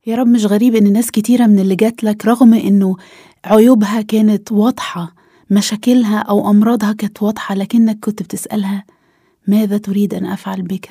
يا رب مش غريب إن ناس كتيرة من اللي جات لك رغم إنه عيوبها كانت واضحة مشاكلها أو أمراضها كانت واضحة لكنك كنت بتسألها ماذا تريد أن أفعل بك؟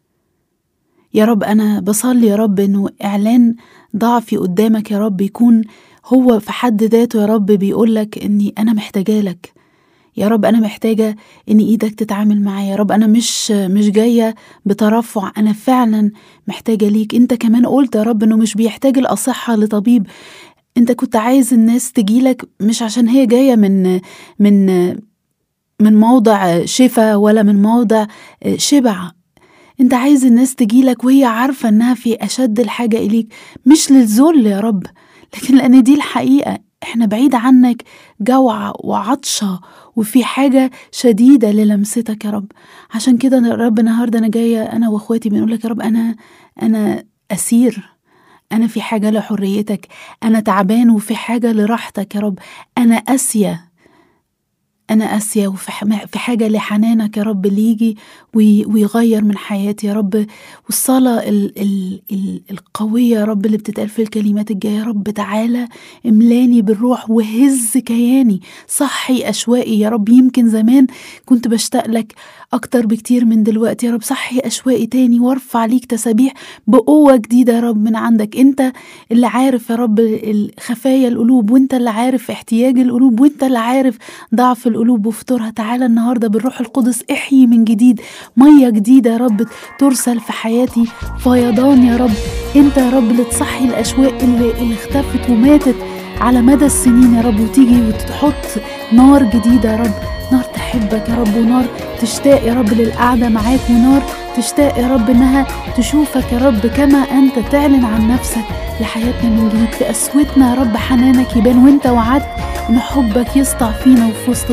يا رب أنا بصلي يا رب إنه إعلان ضعفي قدامك يا رب يكون هو في حد ذاته يا رب بيقولك إني أنا محتاجة لك يا رب أنا محتاجة إن إيدك تتعامل معايا يا رب أنا مش مش جاية بترفع أنا فعلا محتاجة ليك أنت كمان قلت يا رب إنه مش بيحتاج الأصحة لطبيب أنت كنت عايز الناس تجيلك مش عشان هي جاية من من من موضع شفا ولا من موضع شبع انت عايز الناس تجيلك وهي عارفة انها في اشد الحاجة اليك مش للذل يا رب لكن لان دي الحقيقة احنا بعيد عنك جوعة وعطشة وفي حاجة شديدة للمستك يا رب عشان كده يا رب النهاردة انا جاية انا واخواتي بنقول لك يا رب انا انا اسير انا في حاجة لحريتك انا تعبان وفي حاجة لراحتك يا رب انا اسيه أنا قاسية وفي في حاجة لحنانك يا رب اللي يجي ويغير من حياتي يا رب والصلاة ال ال ال القوية يا رب اللي بتتقال في الكلمات الجاية يا رب تعالى املاني بالروح وهز كياني صحي أشواقي يا رب يمكن زمان كنت بشتاق لك أكتر بكتير من دلوقتي يا رب صحي أشواقي تاني وارفع ليك تسابيح بقوة جديدة يا رب من عندك أنت اللي عارف يا رب خفايا القلوب وأنت اللي عارف احتياج القلوب وأنت اللي عارف ضعف القلوب وفطورها تعالى النهاردة بالروح القدس احيي من جديد مية جديدة يا رب ترسل في حياتي فيضان يا رب أنت يا رب اللي تصحي الأشواق اللي, اللي اختفت وماتت على مدى السنين يا رب وتيجي وتحط نار جديدة يا رب نار تحبك يا رب ونار تشتاق يا رب للقعدة معاك ونار تشتاق يا رب إنها تشوفك يا رب كما أنت تعلن عن نفسك لحياتنا من جديد في قسوتنا يا رب حنانك يبان وأنت وعدت إن حبك يسطع فينا وفي وسط